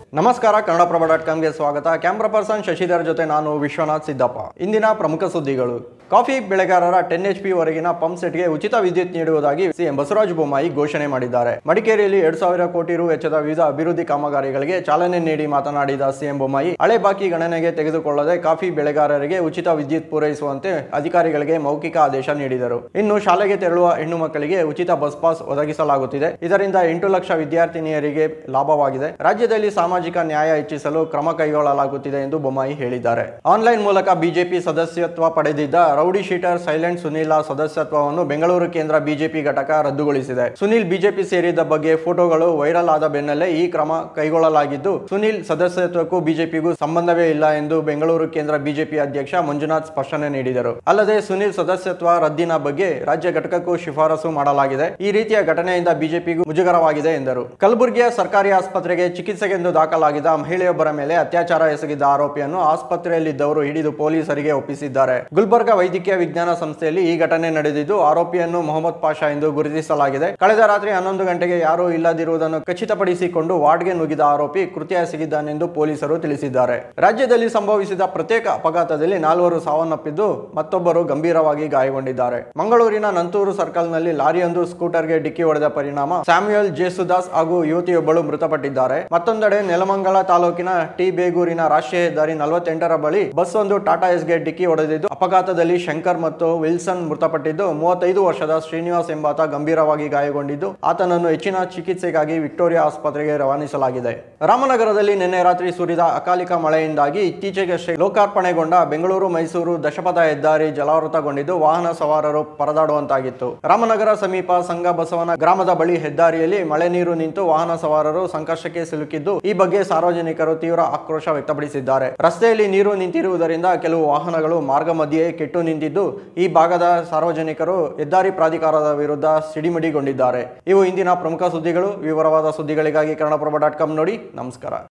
ನಮಸ್ಕಾರ ಕನ್ನಡಪ್ರಭ ಡಾಟ್ ಕಾಮ್ಗೆ ಸ್ವಾಗತ camera person Shashidhar ಜೊತೆ ನಾನು ವಿಶ್ವನಾಥ್ ಸಿದ್ದಪ್ಪ ಇಂದಿನ ಪ್ರಮುಖ ಸುದ್ದಿಗಳು ಕಾಫಿ ಬೆಳೆಗಾರರ ಟೆನ್ ಎಚ್ ಪಿ ವರೆಗಿನ ಪಂಪ್ ಸೆಟ್ಗೆ ಉಚಿತ ವಿದ್ಯುತ್ ನೀಡುವುದಾಗಿ ಸಿಎಂ ಬಸವರಾಜ ಬೊಮ್ಮಾಯಿ ಘೋಷಣೆ ಮಾಡಿದ್ದಾರೆ ಮಡಿಕೇರಿಯಲ್ಲಿ ಎರಡ್ ಸಾವಿರ ಕೋಟಿ ರು ವೆಚ್ಚದ ವಿವಿಧ ಅಭಿವೃದ್ಧಿ ಕಾಮಗಾರಿಗಳಿಗೆ ಚಾಲನೆ ನೀಡಿ ಮಾತನಾಡಿದ ಸಿಎಂ ಬೊಮ್ಮಾಯಿ ಹಳೆ ಬಾಕಿ ಗಣನೆಗೆ ತೆಗೆದುಕೊಳ್ಳದೆ ಕಾಫಿ ಬೆಳೆಗಾರರಿಗೆ ಉಚಿತ ವಿದ್ಯುತ್ ಪೂರೈಸುವಂತೆ ಅಧಿಕಾರಿಗಳಿಗೆ ಮೌಖಿಕ ಆದೇಶ ನೀಡಿದರು ಇನ್ನು ಶಾಲೆಗೆ ತೆರಳುವ ಹೆಣ್ಣು ಮಕ್ಕಳಿಗೆ ಉಚಿತ ಬಸ್ ಪಾಸ್ ಒದಗಿಸಲಾಗುತ್ತಿದೆ ಇದರಿಂದ ಎಂಟು ಲಕ್ಷ ವಿದ್ಯಾರ್ಥಿನಿಯರಿಗೆ ಲಾಭವಾಗಿದೆ ರಾಜ್ಯದಲ್ಲಿ ಸಾಮಾಜಿಕ ನ್ಯಾಯ ಹೆಚ್ಚಿಸಲು ಕ್ರಮ ಕೈಗೊಳ್ಳಲಾಗುತ್ತಿದೆ ಎಂದು ಬೊಮ್ಮಾಯಿ ಹೇಳಿದ್ದಾರೆ ಆನ್ಲೈನ್ ಮೂಲಕ ಬಿಜೆಪಿ ಸದಸ್ಯತ್ವ ಪಡೆದಿದ್ದ ರೌಡಿ ಶೀಟರ್ ಸೈಲೆಂಟ್ ಸುನೀಲ ಸದಸ್ಯತ್ವವನ್ನು ಬೆಂಗಳೂರು ಕೇಂದ್ರ ಬಿಜೆಪಿ ಘಟಕ ರದ್ದುಗೊಳಿಸಿದೆ ಸುನೀಲ್ ಬಿಜೆಪಿ ಸೇರಿದ ಬಗ್ಗೆ ಫೋಟೋಗಳು ವೈರಲ್ ಆದ ಬೆನ್ನಲ್ಲೇ ಈ ಕ್ರಮ ಕೈಗೊಳ್ಳಲಾಗಿದ್ದು ಸುನೀಲ್ ಸದಸ್ಯತ್ವಕ್ಕೂ ಬಿಜೆಪಿಗೂ ಸಂಬಂಧವೇ ಇಲ್ಲ ಎಂದು ಬೆಂಗಳೂರು ಕೇಂದ್ರ ಬಿಜೆಪಿ ಅಧ್ಯಕ್ಷ ಮಂಜುನಾಥ್ ಸ್ಪಷ್ಟನೆ ನೀಡಿದರು ಅಲ್ಲದೆ ಸುನೀಲ್ ಸದಸ್ಯತ್ವ ರದ್ದಿನ ಬಗ್ಗೆ ರಾಜ್ಯ ಘಟಕಕ್ಕೂ ಶಿಫಾರಸು ಮಾಡಲಾಗಿದೆ ಈ ರೀತಿಯ ಘಟನೆಯಿಂದ ಬಿಜೆಪಿಗೂ ಮುಜುಗರವಾಗಿದೆ ಎಂದರು ಕಲಬುರಗಿಯ ಸರ್ಕಾರಿ ಆಸ್ಪತ್ರೆಗೆ ಚಿಕಿತ್ಸೆಗೆಂದು ದಾಖಲಾಗಿದ್ದ ಮಹಿಳೆಯೊಬ್ಬರ ಮೇಲೆ ಅತ್ಯಾಚಾರ ಎಸಗಿದ್ದ ಆರೋಪಿಯನ್ನು ಆಸ್ಪತ್ರೆಯಲ್ಲಿದ್ದವರು ಹಿಡಿದು ಪೊಲೀಸರಿಗೆ ಒಪ್ಪಿಸಿದ್ದಾರೆ ಗುಲ್ಬರ್ಗಾ ವೈದ್ಯಕೀಯ ವಿಜ್ಞಾನ ಸಂಸ್ಥೆಯಲ್ಲಿ ಈ ಘಟನೆ ನಡೆದಿದ್ದು ಆರೋಪಿಯನ್ನು ಮೊಹಮ್ಮದ್ ಪಾಷಾ ಎಂದು ಗುರುತಿಸಲಾಗಿದೆ ಕಳೆದ ರಾತ್ರಿ ಹನ್ನೊಂದು ಗಂಟೆಗೆ ಯಾರೂ ಇಲ್ಲದಿರುವುದನ್ನು ಖಚಿತಪಡಿಸಿಕೊಂಡು ವಾರ್ಡ್ಗೆ ನುಗ್ಗಿದ ಆರೋಪಿ ಕೃತ್ಯ ಎಸಗಿದ್ದಾನೆಂದು ಪೊಲೀಸರು ತಿಳಿಸಿದ್ದಾರೆ ರಾಜ್ಯದಲ್ಲಿ ಸಂಭವಿಸಿದ ಪ್ರತ್ಯೇಕ ಅಪಘಾತದಲ್ಲಿ ನಾಲ್ವರು ಸಾವನ್ನಪ್ಪಿದ್ದು ಮತ್ತೊಬ್ಬರು ಗಂಭೀರವಾಗಿ ಗಾಯಗೊಂಡಿದ್ದಾರೆ ಮಂಗಳೂರಿನ ನಂತೂರು ಸರ್ಕಲ್ನಲ್ಲಿ ಲಾರಿಯೊಂದು ಸ್ಕೂಟರ್ಗೆ ಡಿಕ್ಕಿ ಹೊಡೆದ ಪರಿಣಾಮ ಸ್ಯಾಮ್ಯುಯಲ್ ಜೇಸುದಾಸ್ ಹಾಗೂ ಯುವತಿಯೊಬ್ಬಳು ಮೃತಪಟ್ಟಿದ್ದಾರೆ ಮತ್ತೊಂದೆಡೆ ನೆಲಮಂಗಲ ತಾಲೂಕಿನ ಟಿ ಬೇಗೂರಿನ ರಾಷ್ಟ್ರೀಯ ಹೆದ್ದಾರಿ ನಲವತ್ತೆಂಟರ ಬಳಿ ಬಸ್ ಒಂದು ಟಾಟಾ ಎಸ್ಗೆ ಡಿಕ್ಕಿ ಹೊಡೆದಿದ್ದು ಅಪಘಾತದಲ್ಲಿ ಶಂಕರ್ ಮತ್ತು ವಿಲ್ಸನ್ ಮೃತಪಟ್ಟಿದ್ದು ಮೂವತ್ತೈದು ವರ್ಷದ ಶ್ರೀನಿವಾಸ್ ಎಂಬಾತ ಗಂಭೀರವಾಗಿ ಗಾಯಗೊಂಡಿದ್ದು ಆತನನ್ನು ಹೆಚ್ಚಿನ ಚಿಕಿತ್ಸೆಗಾಗಿ ವಿಕ್ಟೋರಿಯಾ ಆಸ್ಪತ್ರೆಗೆ ರವಾನಿಸಲಾಗಿದೆ ರಾಮನಗರದಲ್ಲಿ ನಿನ್ನೆ ರಾತ್ರಿ ಸುರಿದ ಅಕಾಲಿಕ ಮಳೆಯಿಂದಾಗಿ ಇತ್ತೀಚೆಗಷ್ಟೇ ಲೋಕಾರ್ಪಣೆಗೊಂಡ ಬೆಂಗಳೂರು ಮೈಸೂರು ದಶಪಥ ಹೆದ್ದಾರಿ ಜಲಾವೃತಗೊಂಡಿದ್ದು ವಾಹನ ಸವಾರರು ಪರದಾಡುವಂತಾಗಿತ್ತು ರಾಮನಗರ ಸಮೀಪ ಸಂಘ ಬಸವನ ಗ್ರಾಮದ ಬಳಿ ಹೆದ್ದಾರಿಯಲ್ಲಿ ಮಳೆ ನೀರು ನಿಂತು ವಾಹನ ಸವಾರರು ಸಂಕಷ್ಟಕ್ಕೆ ಸಿಲುಕಿದ್ದು ಈ ಬಗ್ಗೆ ಸಾರ್ವಜನಿಕರು ತೀವ್ರ ಆಕ್ರೋಶ ವ್ಯಕ್ತಪಡಿಸಿದ್ದಾರೆ ರಸ್ತೆಯಲ್ಲಿ ನೀರು ನಿಂತಿರುವುದರಿಂದ ಕೆಲವು ವಾಹನಗಳು ಮಾರ್ಗ ಮಧ್ಯೆ ಕೆಟ್ಟು ನಿಂತಿದ್ದು ಈ ಭಾಗದ ಸಾರ್ವಜನಿಕರು ಹೆದ್ದಾರಿ ಪ್ರಾಧಿಕಾರದ ವಿರುದ್ಧ ಸಿಡಿಮಿಡಿಗೊಂಡಿದ್ದಾರೆ ಇವು ಇಂದಿನ ಪ್ರಮುಖ ಸುದ್ದಿಗಳು ವಿವರವಾದ ಸುದ್ದಿಗಳಿಗಾಗಿ ಕನ್ನಡಪ್ರಭ ಡಾಟ್ ಕಾಮ್ ನೋಡಿ ನಮಸ್ಕಾರ